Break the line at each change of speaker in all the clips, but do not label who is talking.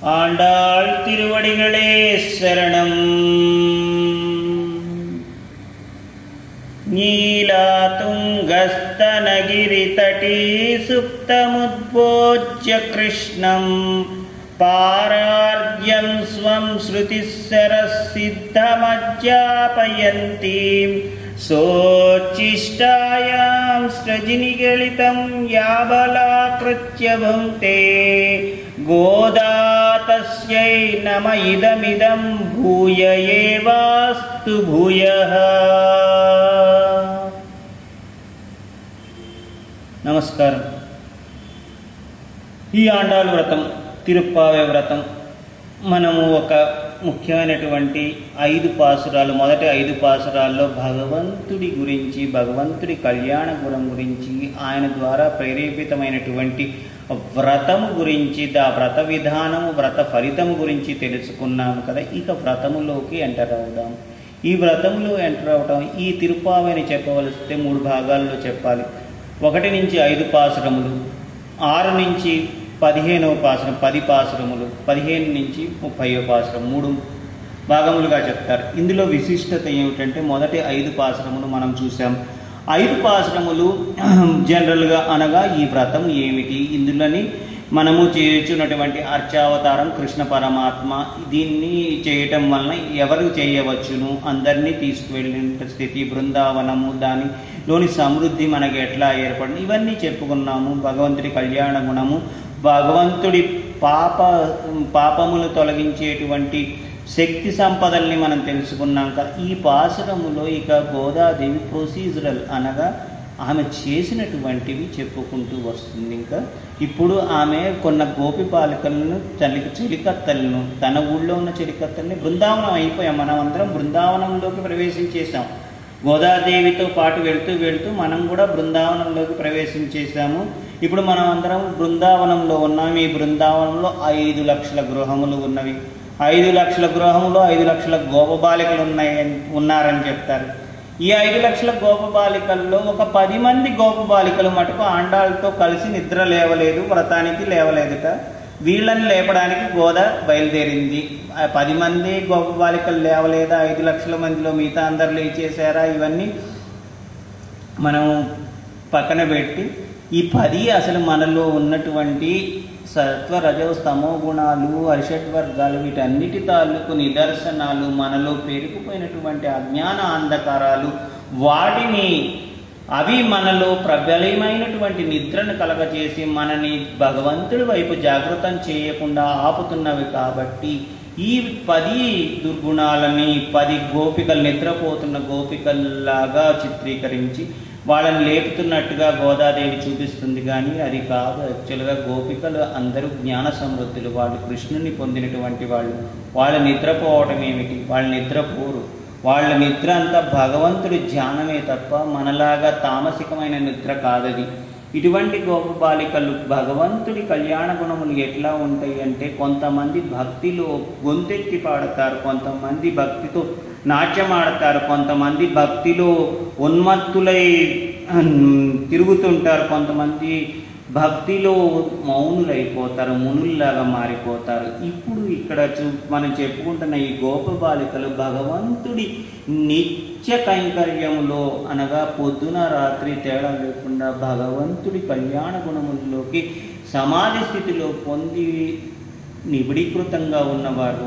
ஆண்டாள் திருவடிகளே சரணம் नीलातुङ्गस्तनगिरितटी सुप्तमुद्बोज्य कृष्णं पारार्घ्यं स्वं श्रुतिस्सरसिद्धमज्जापयन्तीं सोच्छिष्टायां सृजिनिगलितं याबलाकृत्य भुङ्क्ते गोदा तस्यै नम इदमिदं भूय एवास्तु भूयः నమస్కారం ఈ ఆండాలు వ్రతం తిరుప్పావే వ్రతం మనము ఒక ముఖ్యమైనటువంటి ఐదు పాసురాలు మొదటి ఐదు పాసురాల్లో భగవంతుడి గురించి భగవంతుడి కళ్యాణ గుణం గురించి ఆయన ద్వారా ప్రేరేపితమైనటువంటి వ్రతము గురించి ఆ వ్రత విధానము వ్రత ఫలితము గురించి తెలుసుకున్నాము కదా ఇక వ్రతములోకి ఎంటర్ అవుదాం ఈ వ్రతములో ఎంటర్ అవటం ఈ తిరుపావని చెప్పవలస్తే మూడు భాగాల్లో చెప్పాలి ఒకటి నుంచి ఐదు పాసురములు ఆరు నుంచి పదిహేనవ పాసురం పది పాసురములు పదిహేను నుంచి ముప్పైవ పాసురం మూడు భాగములుగా చెప్తారు ఇందులో విశిష్టత ఏమిటంటే మొదటి ఐదు పాసురములు మనం చూసాం ఐదు పాసురములు జనరల్గా అనగా ఈ వ్రతం ఏమిటి ఇందులోని మనము చేయుచున్నటువంటి అర్చావతారం కృష్ణ పరమాత్మ దీన్ని చేయటం వలన ఎవరు చేయవచ్చును అందరినీ తీసుకువెళ్ళిన స్థితి బృందావనము దానిలోని సమృద్ధి మనకి ఎట్లా ఏర్పడింది ఇవన్నీ చెప్పుకున్నాము భగవంతుడి కళ్యాణ గుణము భగవంతుడి పాప పాపములు తొలగించేటువంటి శక్తి సంపదల్ని మనం తెలుసుకున్నాం కదా ఈ పాసురములో ఇక గోదాదేవి ప్రొసీజరల్ అనగా ఆమె చేసినటువంటివి చెప్పుకుంటూ వస్తుంది ఇంకా ఇప్పుడు ఆమె కొన్న గోపి బాలికలను చలి చెలికత్తలను తన ఊళ్ళో ఉన్న చెలికత్తల్ని బృందావనం అయిపోయాం మనం అందరం బృందావనంలోకి ప్రవేశించేసాం గోదాదేవితో పాటు వెళ్తూ వెళ్తూ మనం కూడా బృందావనంలోకి ప్రవేశించేసాము ఇప్పుడు మనం అందరం బృందావనంలో ఉన్నాం ఈ బృందావనంలో ఐదు లక్షల గృహములు ఉన్నవి ఐదు లక్షల గృహములో ఐదు లక్షల గోపబాలికలు ఉన్నాయి ఉన్నారని చెప్తారు ఈ ఐదు లక్షల గోపబాలికల్లో ఒక పది మంది గోపబాలికలు మటుకు ఆండాళ్ళతో కలిసి నిద్ర లేవలేదు వ్రతానికి లేవలేదుట వీళ్ళని లేపడానికి గోద బయలుదేరింది ఆ పది మంది గోపబాలికలు లేవలేదా ఐదు లక్షల మందిలో మిగతా అందరు లేచేసారా ఇవన్నీ మనం పక్కన పెట్టి ఈ పది అసలు మనలో ఉన్నటువంటి సత్వ రజో స్తమో గుణాలు అరిషట్ వర్గాలు వీటన్నిటి తాలూకు నిదర్శనాలు మనలో పెరిగిపోయినటువంటి అజ్ఞాన అంధకారాలు వాటిని అవి మనలో ప్రబలమైనటువంటి నిద్రను కలగజేసి మనని భగవంతుడి వైపు జాగృతం చేయకుండా ఆపుతున్నవి కాబట్టి ఈ పది దుర్గుణాలని పది గోపికలు నిద్రపోతున్న గోపికల్లాగా చిత్రీకరించి వాళ్ళని లేపుతున్నట్టుగా గోదాదేవి చూపిస్తుంది కానీ అది కాదు యాక్చువల్గా గోపికలు అందరూ జ్ఞాన సమృద్ధులు వాళ్ళు కృష్ణుని పొందినటువంటి వాళ్ళు వాళ్ళ నిద్రపోవటం ఏమిటి వాళ్ళు నిద్రపోరు వాళ్ళ నిద్ర అంతా భగవంతుడి ధ్యానమే తప్ప మనలాగా తామసికమైన నిద్ర కాదది ఇటువంటి గోప బాలికలు భగవంతుడి కళ్యాణ గుణములు ఎట్లా ఉంటాయి అంటే కొంతమంది భక్తిలో గొంతెత్తి పాడతారు కొంతమంది భక్తితో నాట్యం ఆడతారు కొంతమంది భక్తిలో ఉన్మత్తులై తిరుగుతుంటారు కొంతమంది భక్తిలో మౌనులైపోతారు మునుల్లాగా మారిపోతారు ఇప్పుడు ఇక్కడ చూ మనం చెప్పుకుంటున్న ఈ గోప బాలికలు భగవంతుడి నిత్య కైంకర్యములో అనగా పొద్దున రాత్రి తేడా లేకుండా భగవంతుడి కళ్యాణ గుణముల్లోకి సమాధి స్థితిలో పొంది నిబిడీకృతంగా ఉన్నవారు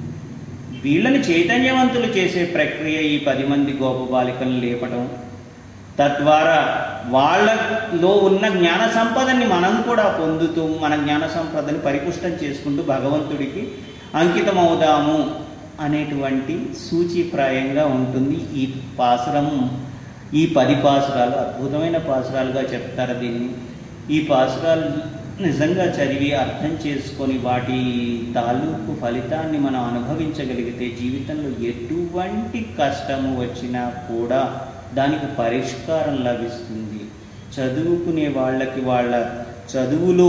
వీళ్ళని చైతన్యవంతులు చేసే ప్రక్రియ ఈ పది మంది గోప బాలికలను లేపటం తద్వారా వాళ్ళలో ఉన్న జ్ఞాన సంపదని మనం కూడా పొందుతూ మన జ్ఞాన సంపదని పరిపుష్టం చేసుకుంటూ భగవంతుడికి అంకితం అవుదాము అనేటువంటి సూచిప్రాయంగా ఉంటుంది ఈ పాసురం ఈ పది పాసురాలు అద్భుతమైన పాసురాలుగా చెప్తారు దీన్ని ఈ పాసురాలు నిజంగా చదివి అర్థం చేసుకొని వాటి తాలూకు ఫలితాన్ని మనం అనుభవించగలిగితే జీవితంలో ఎటువంటి కష్టము వచ్చినా కూడా దానికి పరిష్కారం లభిస్తుంది చదువుకునే వాళ్ళకి వాళ్ళ చదువులో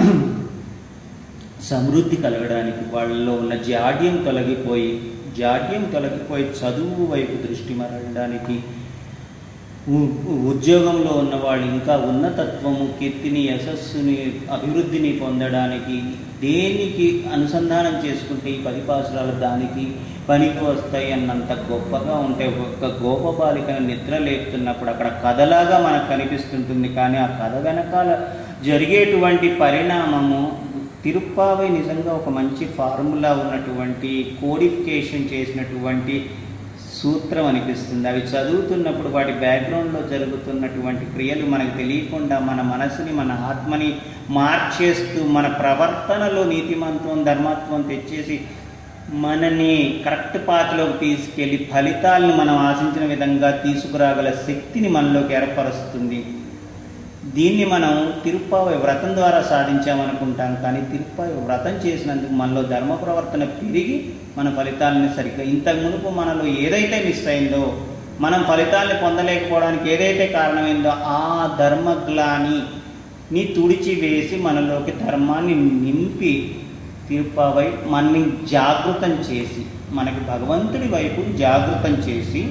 సమృద్ధి కలగడానికి వాళ్ళలో ఉన్న జాడ్యం తొలగిపోయి జాడ్యం తొలగిపోయి చదువు వైపు దృష్టి మరలడానికి ఉ- ఉద్యోగంలో ఉన్న వాళ్ళు ఇంకా ఉన్నతత్వము కీర్తిని యశస్సుని అభివృద్ధిని పొందడానికి దేనికి అనుసంధానం చేసుకుంటే ఈ పది పాసురాలు దానికి పనికి వస్తాయి అన్నంత గొప్పగా ఉంటే ఒక్క గోప బాలికను నిద్ర లేపుతున్నప్పుడు అక్కడ కథలాగా మనకు కనిపిస్తుంటుంది కానీ ఆ కథ వెనకాల జరిగేటువంటి పరిణామము తిరుప్పావై నిజంగా ఒక మంచి ఫార్ములా ఉన్నటువంటి కోడిఫికేషన్ చేసినటువంటి సూత్రం అనిపిస్తుంది అవి చదువుతున్నప్పుడు వాటి బ్యాక్గ్రౌండ్లో జరుగుతున్నటువంటి క్రియలు మనకు తెలియకుండా మన మనసుని మన ఆత్మని మార్చేస్తూ మన ప్రవర్తనలో నీతిమంత్వం ధర్మత్వం తెచ్చేసి మనని కరెక్ట్ పాత్రలోకి తీసుకెళ్ళి ఫలితాలను మనం ఆశించిన విధంగా తీసుకురాగల శక్తిని మనలోకి ఏర్పరుస్తుంది దీన్ని మనం తిరుప్పావై వ్రతం ద్వారా సాధించామనుకుంటాం కానీ తిరుప్పావై వ్రతం చేసినందుకు మనలో ధర్మ ప్రవర్తన పెరిగి మన ఫలితాలను సరిగ్గా ఇంతకు మునుపు మనలో ఏదైతే మిస్ అయిందో మనం ఫలితాలను పొందలేకపోవడానికి ఏదైతే కారణమైందో ఆ ధర్మగ్లాని ని తుడిచివేసి మనలోకి ధర్మాన్ని నింపి తిరుప్పావై మనని జాగృతం చేసి మనకి భగవంతుడి వైపు జాగృతం చేసి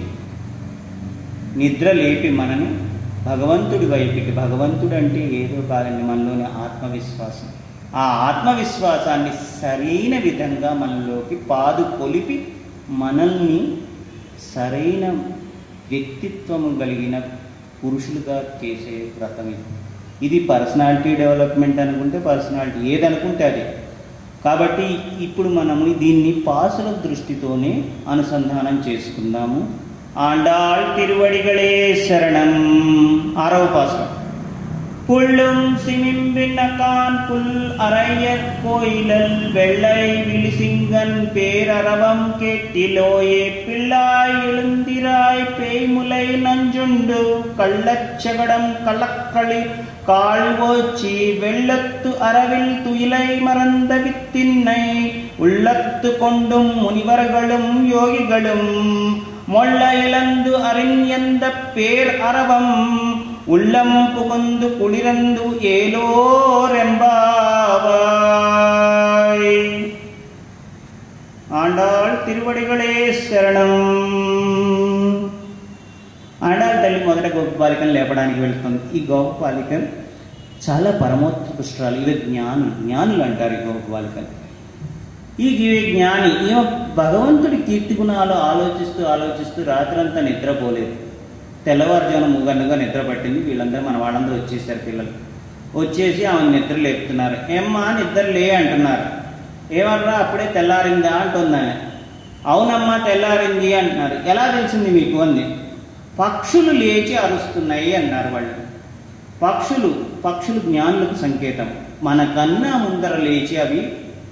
నిద్ర లేపి మనని భగవంతుడి వైపుకి భగవంతుడు అంటే ఏదో కాదండి మనలోని ఆత్మవిశ్వాసం ఆ ఆత్మవిశ్వాసాన్ని సరైన విధంగా మనలోకి పాదు కొలిపి మనల్ని సరైన వ్యక్తిత్వము కలిగిన పురుషులుగా చేసే వ్రతం ఇది ఇది పర్సనాలిటీ డెవలప్మెంట్ అనుకుంటే పర్సనాలిటీ ఏదనుకుంటే అది కాబట్టి ఇప్పుడు మనము దీన్ని పాసుల దృష్టితోనే అనుసంధానం చేసుకుందాము ఆండాళ్ తిరువడిగళే శరణం ఆరవ పాసులం புள்ளும் சிமிம்பின்னகான் புல் அரையற் கோயிலல் வெள்ளை விழிசிங்கன் பேரரவம் கேட்டிலோயே பிள்ளாய் எழுந்திராய் பேய்முலை நஞ்சுண்டு கள்ளச்சகடம் கள்ளக்களி காழ்வோச்சி வெள்ளத்து அரவில் துயிலை மறந்த வித்தின்னை உள்ளத்து கொண்டும் முனிவர்களும் யோகிகளும் மொள்ள இழந்து அறிஞந்த பேர் அரவம் உள்ளம் புகுந்து குளிரந்து ஏலோரெம்பாவாய் ఆండాళ్ తిరువడిగళే శరణం ఆండాళ్ తల్లి మొదట గోప బాలికను లేపడానికి వెళ్తుంది ఈ గోప బాలిక చాలా పరమోత్కృష్టాలు ఇవి జ్ఞానులు జ్ఞానులు అంటారు ఈ గోప బాలికలు ఈ గి- జ్ఞాని ఈమె భగవంతుడి కీర్తి గుణాలు ఆలోచిస్తూ ఆలోచిస్తూ రాత్రంతా నిద్రపోలేదు తెల్లవారుజామున ముగన్నుగా నిద్ర పట్టింది వీళ్ళందరూ మన వాళ్ళందరూ వచ్చేసారు పిల్లలు వచ్చేసి ఆమె నిద్ర లేపుతున్నారు ఏమ్మా నిద్ర లే అంటున్నారు ఏమన్నా అప్పుడే తెల్లారిందా అంటుంది ఆమె అవునమ్మా తెల్లారింది అంటున్నారు ఎలా తెలిసింది మీకు అంది పక్షులు లేచి అరుస్తున్నాయి అన్నారు వాళ్ళు పక్షులు పక్షులు జ్ఞానులకు సంకేతం మనకన్నా ముందర లేచి అవి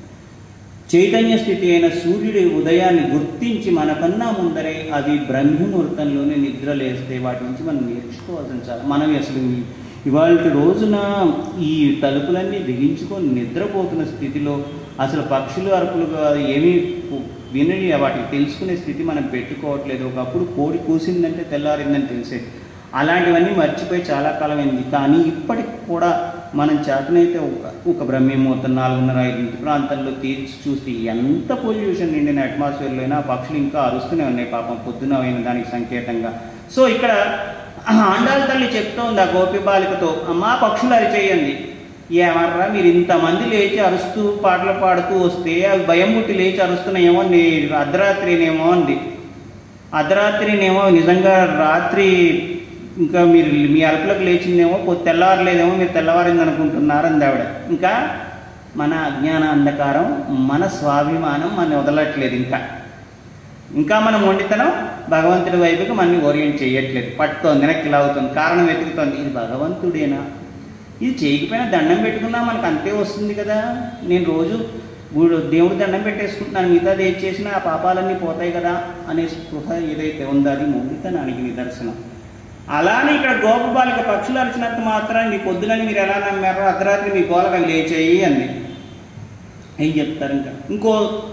చైతన్య స్థితి అయిన సూర్యుడి ఉదయాన్ని గుర్తించి మనకన్నా ముందరే అవి బ్రహ్మముహూర్తంలోనే నిద్ర లేస్తే వాటి నుంచి మనం నేర్చుకోవాల్సిన చాలా మనం అసలు ఈ- ఇవాళ రోజున ఈ తలుపులన్నీ బిగించుకొని నిద్రపోతున్న స్థితిలో అసలు పక్షులు అరుపులు కాదు ఏమీ విని వాటికి తెలుసుకునే స్థితి మనం పెట్టుకోవట్లేదు ఒకప్పుడు కోడి కూసిందంటే తెల్లారిందని తెలిసేది అలాంటివన్నీ మర్చిపోయి చాలా కాలం అయింది కానీ ఇప్పటికి కూడా మనం చేతనైతే ఒక ఒక బ్రహ్మముహూర్తం నాలుగున్నర ఐదింటి ప్రాంతంలో తీర్చి చూస్తే ఎంత పొల్యూషన్ నిండిన అట్మాస్ఫియర్లో అయినా ఆ పక్షులు ఇంకా అరుస్తూనే ఉన్నాయి పాపం పొద్దున అయిన దానికి సంకేతంగా సో ఇక్కడ ఆండాల తల్లి చెప్తోంది ఆ గోపి బాలికతో అమ్మా పక్షులు అరి చేయండి ఏమర్రా మీరు ఇంతమంది లేచి అరుస్తూ పాటలు పాడుతూ వస్తే అవి భయం పుట్టి లేచి అరుస్తున్నాయేమో నీ అర్ధరాత్రినేమో అంది అర్ధరాత్రినేమో నిజంగా రాత్రి ఇంకా మీరు మీ అరుపులకు లేచిందేమో పొద్దు తెల్లవారలేదేమో మీరు తెల్లవారింది అనుకుంటున్నారు అంది ఆవిడ ఇంకా మన అజ్ఞాన అంధకారం మన స్వాభిమానం మన వదలట్లేదు ఇంకా ఇంకా మనం మొండితనం భగవంతుడి వైపుకి మనని ఓరియంట్ చేయట్లేదు పట్టుతోంది వెనక్కి లాగుతుంది కారణం వెతుకుతోంది ఇది భగవంతుడేనా ఇది చేయకపోయినా దండం పెట్టుకున్నా మనకు అంతే వస్తుంది కదా నేను రోజు గుడు- దేవుడి దండం పెట్టేసుకుంటున్నాను మిగతాది ఏది చేసినా ఆ పాపాలన్నీ పోతాయి కదా అనే స్పృహ ఏదైతే ఉందో అది మొండితనానికి నిదర్శనం అలానే ఇక్కడ గోపబాలిక పక్షులు అరిచినంత మాత్రం మీ పొద్దునని మీరు ఎలా నమ్మారో అర్ధరాత్రి మీ గోలకు అవి లేచేయి అంది ఏం చెప్తారు ఇంకా ఇంకో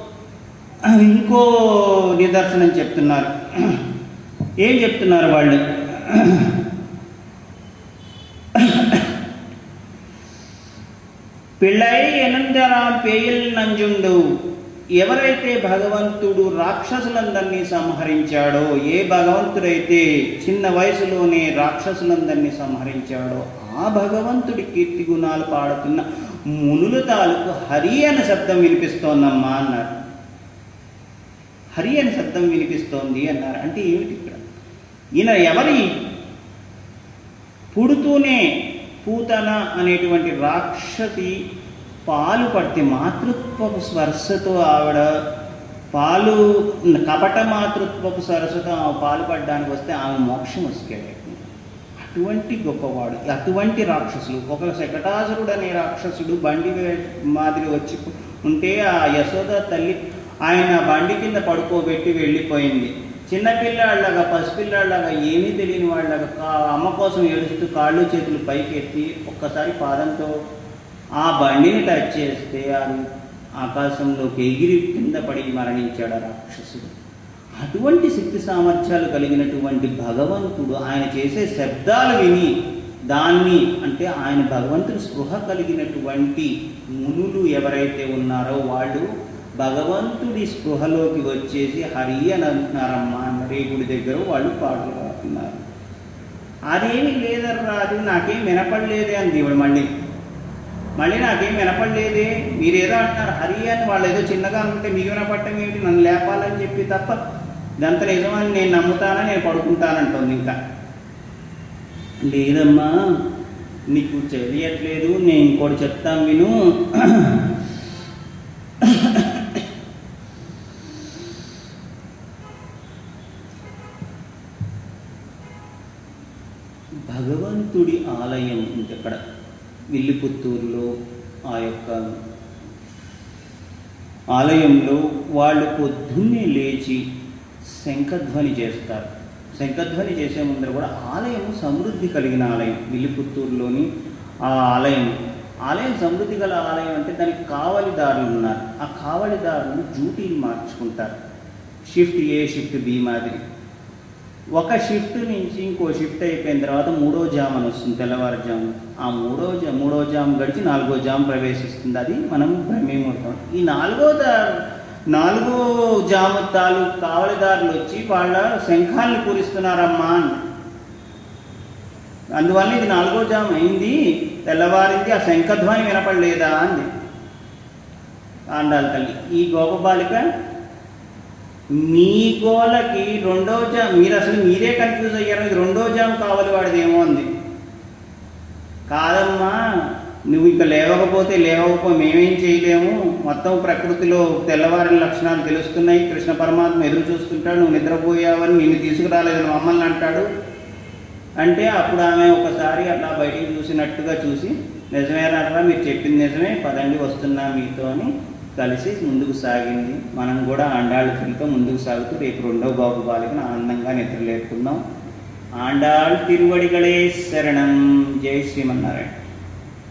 ఇంకో నిదర్శనం చెప్తున్నారు ఏం చెప్తున్నారు వాళ్ళు పిళ్ళై ఎనందరాం పేయిల్ నంజుండు ఎవరైతే భగవంతుడు రాక్షసులందరినీ సంహరించాడో ఏ భగవంతుడైతే చిన్న వయసులోనే రాక్షసులందరినీ సంహరించాడో ఆ భగవంతుడి కీర్తి గుణాలు పాడుతున్న మునుల తాలూకు హరి అనే శబ్దం వినిపిస్తోందమ్మా అన్నారు హరి అనే శబ్దం వినిపిస్తోంది అన్నారు అంటే ఏమిటి ఇక్కడ ఈయన ఎవరి పుడుతూనే పూతన అనేటువంటి రాక్షసి పాలు పడితే మాతృత్వపు స్పర్శతో ఆవిడ పాలు కపట మాతృత్వపు స్పర్శతో ఆమె పాలు పడడానికి వస్తే ఆమె మోక్షం వస్తుంది అటువంటి గొప్పవాడు అటువంటి రాక్షసులు ఒక శకటాసురుడు అనే రాక్షసుడు బండి వే- మాదిరి వచ్చి ఉంటే ఆ యశోద తల్లి ఆయన బండి కింద పడుకోబెట్టి వెళ్ళిపోయింది చిన్నపిల్లాళ్ళగా పసిపిల్లాళ్ళగా ఏమీ తెలియని వాళ్ళగా కా- అమ్మ కోసం ఏడుస్తూ కాళ్ళు చేతులు పైకెత్తి ఒక్కసారి పాదంతో ఆ బండిని టచ్ చేస్తే అది ఆకాశంలోకి ఎగిరి కింద పడి మరణించాడు ఆ రాక్షసుడు అటువంటి శక్తి సామర్థ్యాలు కలిగినటువంటి భగవంతుడు ఆయన చేసే శబ్దాలు విని దాన్ని అంటే ఆయన భగవంతుని స్పృహ కలిగినటువంటి మునులు ఎవరైతే ఉన్నారో వాళ్ళు భగవంతుడి స్పృహలోకి వచ్చేసి హరి అని అంటున్నారమ్మా రేగుడి దగ్గర వాళ్ళు పాటలు పాడుతున్నారు అదేమి లేదర్రా అది నాకేం వినపడలేదే అని దేవుడు మళ్ళీ మళ్ళీ నాకేం వినపడలేదే మీరేదో అంటున్నారు హరి అని వాళ్ళు ఏదో చిన్నగా అనుకుంటే మీకు వినపడటం ఏమిటి నన్ను లేపాలని చెప్పి తప్ప ఇదంతా నిజమని నేను నమ్ముతానా నేను పడుకుంటానంటుంది ఇంకా లేదమ్మా నీకు తెలియట్లేదు నేను ఇంకోటి చెప్తాను విను భగవంతుడి ఆలయం ఉంది అక్కడ విల్లిపుత్తూరులో ఆ యొక్క ఆలయంలో వాళ్ళు పొద్దున్నే లేచి శంఖధ్వని చేస్తారు శంఖధ్వని చేసే ముందర కూడా ఆలయం సమృద్ధి కలిగిన ఆలయం విల్లిపుత్తూరులోని ఆ ఆలయం ఆలయం సమృద్ధి గల ఆలయం అంటే దానికి కావలిదారులు ఉన్నారు ఆ కావలిదారులు డ్యూటీలు మార్చుకుంటారు షిఫ్ట్ ఏ షిఫ్ట్ బి మాదిరి ఒక షిఫ్ట్ నుంచి ఇంకో షిఫ్ట్ అయిపోయిన తర్వాత మూడో జామ్ అని వస్తుంది తెల్లవారుజాము ఆ మూడో జా మూడో జామ్ గడిచి నాలుగో జామ్ ప్రవేశిస్తుంది అది మనం బ్రహ్మముహూర్తం ఈ నాలుగో దా నాలుగో జాము తాలూకు కావలిదారులు వచ్చి వాళ్ళ శంఖాలను పూరిస్తున్నారమ్మా అని అందువల్ల ఇది నాలుగో జామ్ అయింది తెల్లవారింది ఆ శంఖధ్వని వినపడలేదా అంది ఆండాలి తల్లి ఈ గోప బాలిక మీ గోలకి రెండో జామ్ మీరు అసలు మీరే కన్ఫ్యూజ్ అయ్యారు ఇది రెండో జామ్ కావాలి వాడిదేమో అంది కాదమ్మా నువ్వు ఇంకా లేవకపోతే లేవకపో మేమేం చేయలేము మొత్తం ప్రకృతిలో తెల్లవారిన లక్షణాలు తెలుస్తున్నాయి కృష్ణ పరమాత్మ ఎదురు చూస్తుంటాడు నువ్వు నిద్రపోయావని నిన్ను తీసుకురాలేదని మమ్మల్ని అంటాడు అంటే అప్పుడు ఆమె ఒకసారి అట్లా బయటికి చూసినట్టుగా చూసి నిజమేనారా మీరు చెప్పింది నిజమే పదండి వస్తున్నా మీతో అని కలిసి ముందుకు సాగింది మనం కూడా ఆండాళ్ళ తిరిగితో ముందుకు సాగుతూ రేపు రెండో బాబు బాలికను ఆనందంగా నిద్రలేపుకుందాం ఆండాళ్ తిరువడిగళే శరణం జై శ్రీమన్నారాయణ